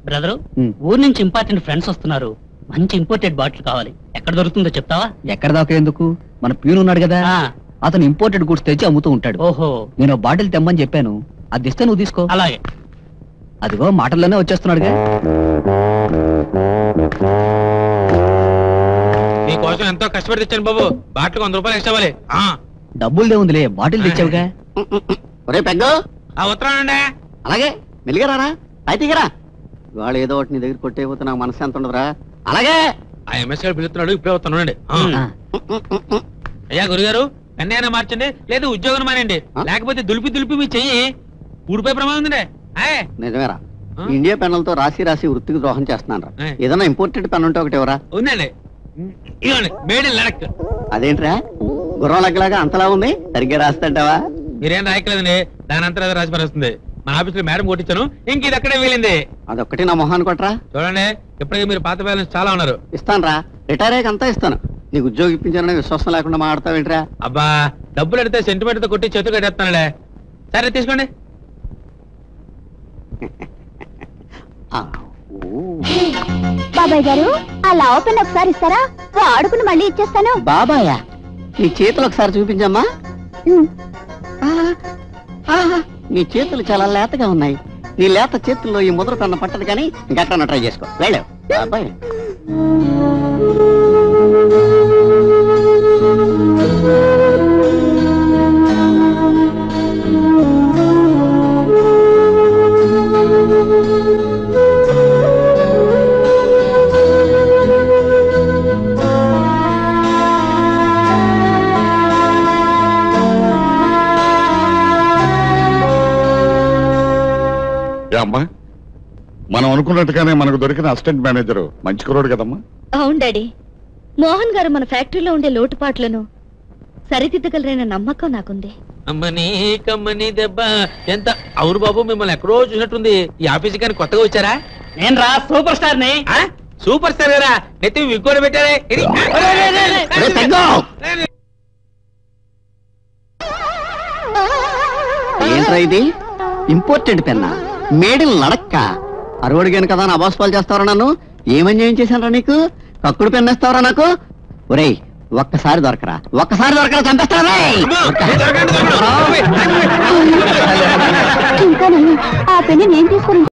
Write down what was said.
Brother ఉమ్. ఊరు నుంచి important friends వస్తున్నారు మంచి ఇంపోర్టెడ్ బాటిల్ కావాలి ఎక్కడ దొరుకుతుందో చెప్తావా ఎక్కడ దాకా ఎందుకు మన ప్యూన్ ఉన్నాడు కదా ఆ, అతను ఇంపోర్టెడ్ గుడ్స్ తెచ్చి అమ్ముతూ ఉంటాడు ఓహో నేను బాటిల్ తెమ్మని చెప్పాను అది ఇస్తే నువ్వు తీసుకో అలాగే అదిగో మాటల్లోనే వచ్చేస్తున్నాడుగా మీకోసం ఎంతో కష్టపడి తెచ్చాను బాబు బాటిల్ వంద రూపాయలు ఎక్స్ట్రా ఇవ్వాలి. ఆ డబ్బులు ఉందిలే బాటిల్ తెచ్చావుగా ఒరే పెగ్గు ఆ ఉత్తరం అండి అలాగే మెలిగరారా అయితేగరా వాళ్ళు ఏదో ఒకటి నీ దగ్గర కొట్టేపోతే నాకు మనసు ఎంత ఉండదురా అలాగే ఆ ఎంఎస్ గారు పిలుస్తున్నాడు ఇప్పుడే వస్తాను ఆ, అయ్యా గురుగారు కన్యాన మార్చండి లేదు ఉద్యోగం మానండి ఆ? లేకపోతే దులిపి దులిపి మీ చెయ్యి ఊడిపోయే ప్రమాదం ఉందండి ఆయ్. నిజమేరా ఆ? ఇండియా పెన్నులతో రాసి రాసి వృత్తికి ద్రోహం చేస్తున్నాను రా ఏ. ఏదైనా ఇంపోర్టెడ్ పెన్ ఉంటే ఒకటి ఎవరా ఉందండి ఇవ్వండి మేడ్ ఇన్ లడక్ అదేంట్రా గుర్రం లెక్కలాగా అంతలా ఉంది సరిగ్గా రాస్తాంటావా మీరేం రాయట్లేదండి దాని అంతా ఏదో రాసి వస్తుంది మన ఆఫీస్ లో మేడం కొట్టించాను ఇంక ఇది అక్కడే వీలింది అదొక్కటి నా మొహాన్ని కొట్రా చూడండి ఇప్పటికే మీరు పాత బ్యాలెన్స్ చాలా ఉన్నారు ఇస్తాను రా రిటైర్ అయ్యాక అంతా ఇస్తాను నీకు ఉద్యోగం ఇప్పించాలని విశ్వాసం లేకుండా మాట్లాడతావేంట్రా అబ్బా డబ్బులు అడితే సెంటిమెంట్ తో కొట్టి చేతు కట్టేస్తానులే సరే తీసుకోండి ఆ, ఓ. బాబాయ్ గారు ఆ లావ పెన్ ఒకసారి ఇస్తారా వాడుకుని మళ్ళీ ఇచ్చేస్తాను బాబాయా నీ చేతులు ఒకసారి చూపించమ్మా ఉమ్. ఆహా, ఆహా, నీ చేతులు చాలా లేతగా ఉన్నాయి నీ లేత చేతుల్లో ఈ ముద్ర పెన్న పట్టదు కానీ ఇంకెక్కడ ట్రై చేసుకో వెళ్ళావు బాబాయ్ ఏ అమ్మా మనం అనుకున్నట్టుగానే మనకు దొరికిన అసిస్టెంట్ మేనేజర్ మంచి కురోడు కదమ్మా అవును డాడీ మోహన్ గారు మన ఫ్యాక్టరీలో ఉండే లోటుపాట్లను సరిదిద్దగలరైన నమ్మకం నాకుంది అమ్మని కమ్మని దెబ్బ ఎంత అవును బాబు మిమ్మల్ని ఎక్కడో చూసినట్టుంది ఈ ఆఫీస్ కానీ కొత్తగా వచ్చారా నేను రా సూపర్ స్టార్ ని ఆ? సూపర్ స్టార్ గారా నెత్తి విగ్గోడ పెట్టారే ఇది- ఒరే పెగ్గో! ఏంట్రా ఇది ఇంపోర్టెడ్ పెన్నా మేడిల్ నడక్క అరవడిగాను కదా నా అబాస్ పాలు చేస్తావరా నన్ను ఏమన్యాయం చేశానరా నీకు కక్కుడు పెన్నేస్తావరా నాకు ఒరేయ్ ఒక్కసారి దొరకరా ఒక్కసారి దొరకరా చంపేస్తారా అమ్మో, దొరకండి, దొరకండి. ఇంకా నన్ను ఆ పెన్ను నేను తీసుకుని